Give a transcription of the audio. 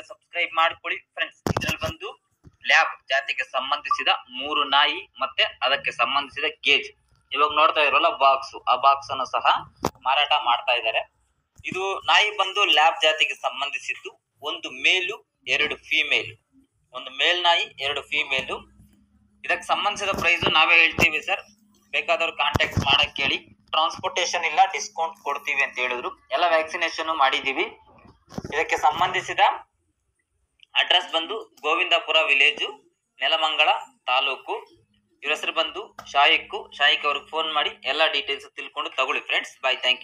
ಆಗಿಲ್ಲ ಸಬ್ಸ್ಕ್ರೈಬ್ ಮಾಡ್ಕೊಳ್ಳಿ ಫ್ರೆಂಡ್ಸ್ ಇದ್ರಲ್ಲಿ ಬಂದು ಲ್ಯಾಬ್ ಜಾತಿಗೆ ಸಂಬಂಧಿಸಿದ ಮೂರು ನಾಯಿ ಮತ್ತೆ ಅದಕ್ಕೆ ಸಂಬಂಧಿಸಿದ ಗೇಜ್ ಇವಾಗ ನೋಡ್ತಾ ಇರೋಲ್ಲ ಬಾಕ್ಸ್ ಆ ಬಾಕ್ಸ್ ಅನ್ನು ಸಹ ಮಾರಾಟ ಮಾಡ್ತಾ ಇದ್ದಾರೆ ಇದು ನಾಯಿ ಬಂದು ಲ್ಯಾಬ್ ಜಾತಿಗೆ ಸಂಬಂಧಿಸಿದ್ದು ಒಂದು ಮೇಲು ಎರಡು ಫೀಮೇಲ್ ಒಂದು ಮೇಲ್ ನಾಯಿ ಎರಡು ಫೀಮೇಲು ಇದಕ್ಕೆ ಸಂಬಂಧಿಸಿದ ಪ್ರೈಸ್ ನಾವೇ ಹೇಳ್ತೀವಿ ಸರ್ ಬೇಕಾದವ್ರು ಕಾಂಟ್ಯಾಕ್ಟ್ ಮಾಡಕ್ ಕೇಳಿ ಟ್ರಾನ್ಸ್ಪೋರ್ಟೇಶನ್ ಇಲ್ಲ ಡಿಸ್ಕೌಂಟ್ ಕೊಡ್ತೀವಿ ಅಂತ ಹೇಳಿದ್ರು ಎಲ್ಲ ವ್ಯಾಕ್ಸಿನೇಷನ್ ಮಾಡಿದೀವಿ ಇದಕ್ಕೆ ಸಂಬಂಧಿಸಿದ ಅಡ್ರೆಸ್ ಬಂದು ಗೋವಿಂದಪುರ ವಿಲೇಜು ನೆಲಮಂಗಲ ತಾಲೂಕು ಇವ್ರ ಹೆಸರು ಬಂದು ಶಾಯಿಕ್ಕು ಶಾಯಿಕ್ ಅವ್ರಿಗೆ ಫೋನ್ ಮಾಡಿ ಎಲ್ಲ ಡೀಟೇಲ್ಸ್ ತಿಳ್ಕೊಂಡು ತಗೊಳ್ಳಿ ಫ್ರೆಂಡ್ಸ್ ಬಾಯ್ ಥ್ಯಾಂಕ್ ಯು